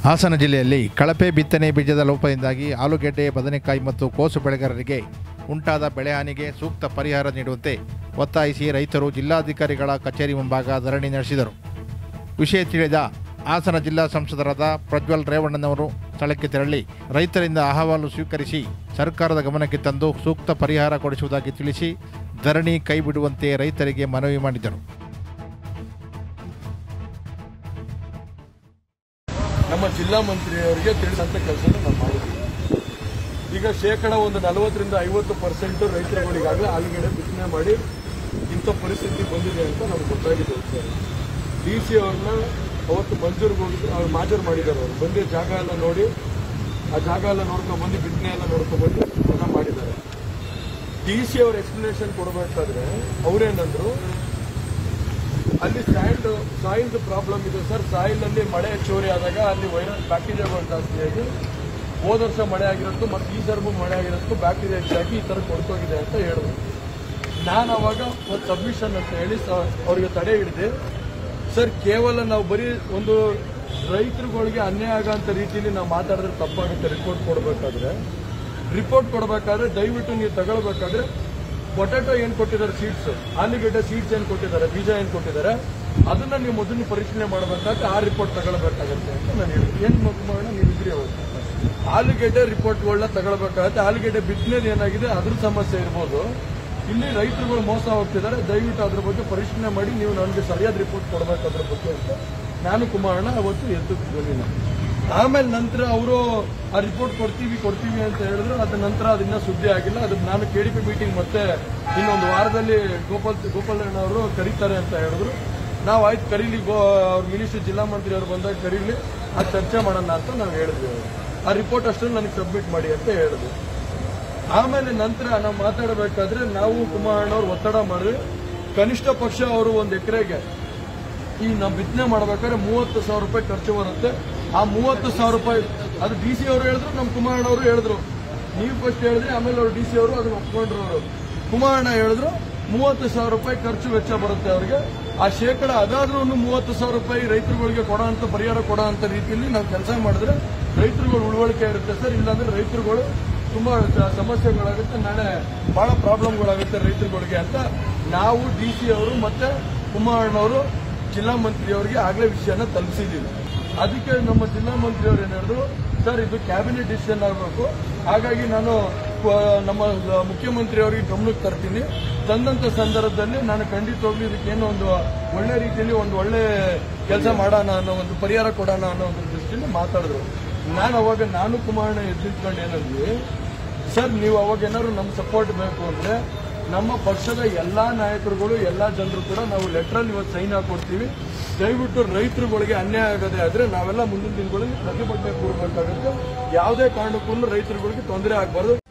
ಹಾಸನ ಜಿಲ್ಲೆಯಲ್ಲಿ ಕಳಪೆ ಬಿತ್ತನೆ ಬೀಜದ ಲೋಪದಿಂದಾಗಿ ಆಲೂಗೆಡ್ಡೆ ಬದನೆಕಾಯಿ ಮತ್ತು ಕೋಸು ಬೆಳೆಗಾರರಿಗೆ ಉಂಟಾದ ಬೆಳೆಹಾನಿಗೆ ಸೂಕ್ತ ಪರಿಹಾರ ನೀಡುವಂತೆ ಒತ್ತಾಯಿಸಿ ರೈತರು ಜಿಲ್ಲಾಧಿಕಾರಿಗಳ ಕಚೇರಿ ಮುಂಭಾಗ ಧರಣಿ ನಡೆಸಿದರು ವಿಷಯ ತಿಳಿದ ಹಾಸನ ಜಿಲ್ಲಾ ಸಂಸದರಾದ ಪ್ರಜ್ವಲ್ ರೇವಣ್ಣನವರು ಸ್ಥಳಕ್ಕೆ ತೆರಳಿ ರೈತರಿಂದ ಅಹವಾಲು ಸ್ವೀಕರಿಸಿ ಸರ್ಕಾರದ ಗಮನಕ್ಕೆ ತಂದು ಸೂಕ್ತ ಪರಿಹಾರ ಕೊಡಿಸುವುದಾಗಿ ತಿಳಿಸಿ ಧರಣಿ ಕೈಬಿಡುವಂತೆ ರೈತರಿಗೆ ಮನವಿ ಮಾಡಿದರು ನಮ್ಮ ಜಿಲ್ಲಾ ಮಂತ್ರಿಯವರಿಗೆ ತಿಳಿಸಂತ ಕೆಲಸನ ನಾವು ಮಾಡಿದ್ವಿ ಈಗ ಶೇಕಡ ಒಂದು ನಲವತ್ತರಿಂದ ಐವತ್ತು ಪರ್ಸೆಂಟ್ ರೈತರುಗಳಿಗಾಗಲೇ ಆಲೂಗಡ್ಡೆ ಬಿತ್ತನೆ ಮಾಡಿ ಇಂಥ ಪರಿಸ್ಥಿತಿ ಬಂದಿದೆ ಅಂತ ನಮ್ಗೆ ಗೊತ್ತಾಗಿದೆ ಸರ್ ಡಿ ಸಿ ಅವ್ರನ್ನ ಅವತ್ತು ಮಂಜೂರಿಗೆ ಹೋಗಿದ್ರು ಅವ್ರು ಮಾಜೂರು ಮಾಡಿದ್ದಾರೆ ಅವರು ಬಂದು ಜಾಗ ಎಲ್ಲ ನೋಡಿ ಆ ಜಾಗ ಎಲ್ಲ ನೋಡ್ಕೊಂಡು ಬಂದು ಬಿತ್ತನೆ ಎಲ್ಲ ನೋಡ್ಕೊಂಡು ಬಂದು ಎಲ್ಲ ಮಾಡಿದ್ದಾರೆ ಡಿ ಸಿ ಅವ್ರ ಎಕ್ಸ್ಪ್ಲನೇಷನ್ ಕೊಡಬೇಕಾದ್ರೆ ಅವ್ರೇನಂದ್ರು ಅಲ್ಲಿ ಸ್ಯಾಂಡ್ ಸಾಯಿಲ್ ಪ್ರಾಬ್ಲಮ್ ಇದೆ ಸರ್ ಸಾಯಿಲ್ ಅಲ್ಲಿ ಮಳೆ ಚೋರಿ ಆದಾಗ ಅಲ್ಲಿ ವೈರಸ್ ಬ್ಯಾಕ್ಟೀರಿಯಾಗಳು ಜಾಸ್ತಿ ಆಗಿ ಹೋದ ವರ್ಷ ಮಳೆ ಆಗಿರೋದು ಮತ್ತು ಈ ಸರ್ಗೂ ಮಳೆ ಆಗಿರೋದಕ್ಕೂ ಬ್ಯಾಕ್ಟೀರಿಯಾ ಹೆಚ್ಚಾಗಿ ಈ ಥರ ಕೊಡ್ತೋಗಿದೆ ಅಂತ ಹೇಳಿದ್ರು ನಾನು ಅವಾಗ ಒಂದು ಸಬ್ಮಿಷನ್ ಅಂತ ಹೇಳಿ ಸ- ಅವ್ರಿಗೆ ತಡೆ ಹಿಡಿದೆ ಸರ್ ಕೇವಲ ನಾವು ಬರೀ ಒಂದು ರೈತರುಗಳಿಗೆ ಅನ್ಯಾಯ ಆಗಂತ ರೀತಿಯಲ್ಲಿ ನಾವು ಮಾತಾಡಿದ್ರೆ ತಪ್ಪಾಗುತ್ತೆ ರಿಪೋರ್ಟ್ ಕೊಡಬೇಕಾದ್ರೆ ರಿಪೋರ್ಟ್ ಕೊಡಬೇಕಾದ್ರೆ ದಯವಿಟ್ಟು ನೀವು ತಗೊಳ್ಬೇಕಾದ್ರೆ ಪೊಟ್ಯಾಟೊ ಏನ್ ಕೊಟ್ಟಿದ್ದಾರೆ ಸೀಡ್ಸ್ ಆಲೂಗಡ್ಡೆ ಸೀಡ್ಸ್ ಏನ್ ಕೊಟ್ಟಿದ್ದಾರೆ ಬೀಜ ಏನ್ ಕೊಟ್ಟಿದ್ದಾರೆ ಅದನ್ನ ನೀವು ಮೊದಲು ಪರಿಶೀಲನೆ ಮಾಡಬೇಕಾದ್ರೆ ಆ ರಿಪೋರ್ಟ್ ತಗೊಳ್ಬೇಕಾಗತ್ತೆ ಅಂತ ನಾನು ಹೇಳಿದೆ ಏನ್ ಮಾಡೋಣ ನೀವು ಇದ್ರಿ ಅವತ್ತು ಆಲೂಗೆಡ್ಡೆ ರಿಪೋರ್ಟ್ಗಳನ್ನ ತಗೊಳ್ಬೇಕಾಗತ್ತೆ ಆಲೂಗೆಡ್ಡೆ ಬಿತ್ತನೆದು ಏನಾಗಿದೆ ಅದ್ರ ಸಮಸ್ಯೆ ಇರ್ಬೋದು ಇಲ್ಲಿ ರೈತರುಗಳು ಮೋಸ ಹೋಗ್ತಿದ್ದಾರೆ ದಯವಿಟ್ಟು ಅದ್ರ ಬಗ್ಗೆ ಪರಿಶೀಲನೆ ಮಾಡಿ ನೀವು ನನಗೆ ಸರಿಯಾದ ರಿಪೋರ್ಟ್ ಕೊಡಬೇಕು ಅದ್ರ ಬಗ್ಗೆ ಅಂತ ನಾನು ಕುಮಾರಣ್ಣ ಅವತ್ತು ಎದ್ದು ಧ್ವನಿನ ಆಮೇಲೆ ನಂತರ ಅವರು ಆ ರಿಪೋರ್ಟ್ ಕೊಡ್ತೀವಿ ಕೊಡ್ತೀವಿ ಅಂತ ಹೇಳಿದ್ರು ಅದ ನಂತರ ಅದನ್ನ ಸುದ್ದಿ ಆಗಿಲ್ಲ ಅದನ್ನ ನಾನು ಕೆ ಡಿ ಪಿ ಮೀಟಿಂಗ್ ಮತ್ತೆ ಇನ್ನೊಂದು ವಾರದಲ್ಲಿ ಗೋಪಾಲ್ ಗೋಪಾಲಣ್ಣ ಅವರು ಕರೀತಾರೆ ಅಂತ ಹೇಳಿದ್ರು ನಾವು ಆಯ್ತು ಕರೀಲಿ ಗೋ ಅವ್ರ ಮಿನಿಸ್ಟರ್ ಜಿಲ್ಲಾ ಮಂತ್ರಿ ಅವರು ಬಂದಾಗ ಕರೀಲಿ ಆ ಚರ್ಚೆ ಮಾಡೋಣ ಅಂತ ನಾವು ಹೇಳಿದ್ವಿ ಅವ್ರು. ಆ ರಿಪೋರ್ಟ್ ಅಷ್ಟನ್ನು ನನಗೆ ಸಬ್ಮಿಟ್ ಮಾಡಿ ಅಂತ ಹೇಳಿದ್ವಿ ಆಮೇಲೆ ನಂತರ ನಾವು ಮಾತಾಡಬೇಕಾದ್ರೆ ನಾವು ಕುಮಾರಣ್ಣವ್ರು ಒತ್ತಡ ಮಾಡಿದ್ವಿ ಕನಿಷ್ಠ ಪಕ್ಷ ಅವರು ಒಂದು ಎಕರೆಗೆ ಈ ನಾವು ಬಿತ್ತನೆ ಮಾಡ್ಬೇಕಾದ್ರೆ ಮೂವತ್ತು ಸಾವಿರ ರೂಪಾಯಿ ಖರ್ಚು ಬರುತ್ತೆ ಆ ಮೂವತ್ತು ಸಾವಿರ ರೂಪಾಯಿ ಅದು ಡಿ ಸಿ ಅವರು ಹೇಳಿದ್ರು ನಮ್ಮ ಕುಮಾರಣ್ಣ ಅವರು ಹೇಳಿದ್ರು ನೀವು ಫಸ್ಟ್ ಹೇಳಿದ್ರಿ ಆಮೇಲೆ ಅವ್ರು ಡಿ ಸಿ ಅವರು ಅದನ್ನ ಒಪ್ಕೊಂಡ್ರು ಅವರು ಕುಮಾರಣ್ಣ ಹೇಳಿದ್ರು ಮೂವತ್ತು ಸಾವಿರ ರೂಪಾಯಿ ಖರ್ಚು ವೆಚ್ಚ ಬರುತ್ತೆ ಅವರಿಗೆ ಆ ಶೇಕಡ ಅದಾದ್ರೂ ಮೂವತ್ತು ಸಾವಿರ ರೂಪಾಯಿ ರೈತರುಗಳಿಗೆ ಕೊಡೋ ಅಂತ ಪರಿಹಾರ ಕೊಡೋ ಅಂತ ರೀತಿಯಲ್ಲಿ ನಾವು ಕೆಲಸ ಮಾಡಿದ್ರೆ ರೈತರುಗಳು ಉಳುವಳಿಕೆ ಇರುತ್ತೆ ಸರ್ ಇಲ್ಲಾಂದ್ರೆ ರೈತರುಗಳು ತುಂಬಾ ಸ- ಸಮಸ್ಯೆಗಳಾಗುತ್ತೆ ನಾಳೆ ಬಹಳ ಪ್ರಾಬ್ಲಮ್ಗಳಾಗುತ್ತೆ ರೈತರುಗಳಿಗೆ ಅಂತ ನಾವು ಡಿ ಸಿ ಅವರು ಮತ್ತೆ ಕುಮಾರಣ್ಣವರು ಜಿಲ್ಲಾ ಮಂತ್ರಿಯವರಿಗೆ ಆಗಲೇ ವಿಷಯನ ತಲುಪಿಸಿದ್ದೀವಿ ಅದಕ್ಕೆ ನಮ್ಮ ಜಿಲ್ಲಾ ಮಂತ್ರಿಯವರು ಏನ್ ಹೇಳಿದ್ರು ಸರ್ ಇದು ಕ್ಯಾಬಿನೆಟ್ ಡಿಸಿಷನ್ ಆಗಬೇಕು ಹಾಗಾಗಿ ನಾನು ಆ, ನಮ್ಮ ಮುಖ್ಯಮಂತ್ರಿ ಅವರಿಗೆ ಗಮನಕ್ಕೆ ತರ್ತೀನಿ ತಂದಂತ ಸಂದರ್ಭದಲ್ಲಿ ನಾನು ಖಂಡಿತವಾಗ್ಲೂ ಇದಕ್ಕೇನೋ ಒಂದು ಒಳ್ಳೆ ರೀತಿಯಲ್ಲಿ ಒಂದು ಒಳ್ಳೆ ಕೆಲಸ ಮಾಡೋಣ ಅನ್ನೋ ಒಂದು ಪರಿಹಾರ ಕೊಡೋಣ ಅನ್ನೋ ಒಂದು ದೃಷ್ಟಿಯಲ್ಲಿ ಮಾತಾಡಿದ್ರು ನಾನು ಅವಾಗ ನಾನು ಕುಮಾರಣ್ಣ ಎದ್ದು ನಿಂತ್ಕೊಂಡು ಏನಂದ್ವಿ ಸರ್ ನೀವು ಅವಾಗ ಏನಾದ್ರು ನಮ್ಮ ಸಪೋರ್ಟ್ ಬೇಕು ಅಂದ್ರೆ ನಮ್ಮ ಪಕ್ಷದ ಎಲ್ಲಾ ನಾಯಕರುಗಳು ಎಲ್ಲಾ ಜನರು ಕೂಡ ನಾವು ಲೆಟರಲ್ಲಿ ಇವತ್ತು ಸೈನ್ ಹಾಕೊಡ್ತೀವಿ ದಯವಿಟ್ಟು ರೈತರುಗಳಿಗೆ ಅನ್ಯಾಯ ಆಗದೆ ಆದ್ರೆ ನಾವೆಲ್ಲ ಮುಂದಿನ ದಿನಗಳಲ್ಲಿ ಪ್ರತಿಭಟನೆ ಕೂರಬೇಕಾಗುತ್ತೆ ಯಾವುದೇ ಕಾರಣಕ್ಕೂ ರೈತರುಗಳಿಗೆ ತೊಂದರೆ ಆಗಬಾರ್ದು